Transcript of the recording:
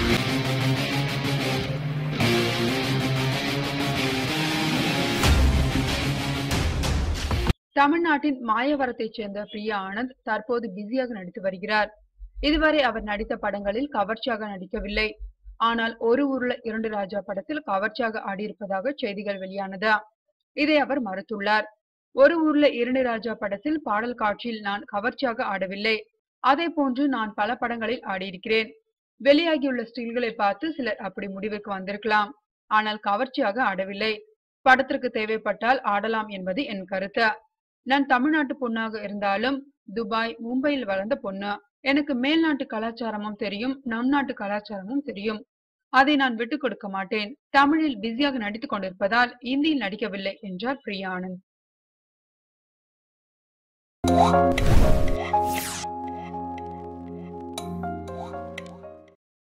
தமிழ்நாட்டின் மாயவரத்தைச் சேர்ந்த பிரியா ஆனந்த் தற்போது பிஸியாக நடித்து வருகிறார் இதுவரை அவர் நடித்த படங்களில் கவர்ச்சியாக நடிக்கவில்லை ஆனால் ஒரு ஊர்ல இரண்டு ராஜா படத்தில் கவர்ச்சியாக ஆடியிருப்பதாக செய்திகள் வெளியானது இதை அவர் மறுத்துள்ளார் ஒரு ஊர்ல இரண்டு ராஜா படத்தில் பாடல் காட்சியில் நான் கவர்ச்சியாக ஆடவில்லை அதே போன்று நான் பல படங்களில் ஆடியிருக்கிறேன் வெளியாகியுள்ள ஸ்டில்களை பார்த்து சிலர் அப்படி முடிவுக்கு வந்திருக்கலாம் ஆனால் கவர்ச்சியாக ஆடவில்லை படத்திற்கு தேவைப்பட்டால் ஆடலாம் என்பது என் கருத்து நான் தமிழ்நாட்டு பொண்ணாக இருந்தாலும் துபாய் மும்பையில் வளர்ந்த பொண்ணு எனக்கு மேல்நாட்டு கலாச்சாரமும் தெரியும் நம் நாட்டு கலாச்சாரமும் தெரியும் அதை நான் விட்டுக் கொடுக்க மாட்டேன் தமிழில் பிஸியாக நடித்துக் கொண்டிருப்பதால் இந்தியில் நடிக்கவில்லை என்றார் பிரியா ஆனந்த்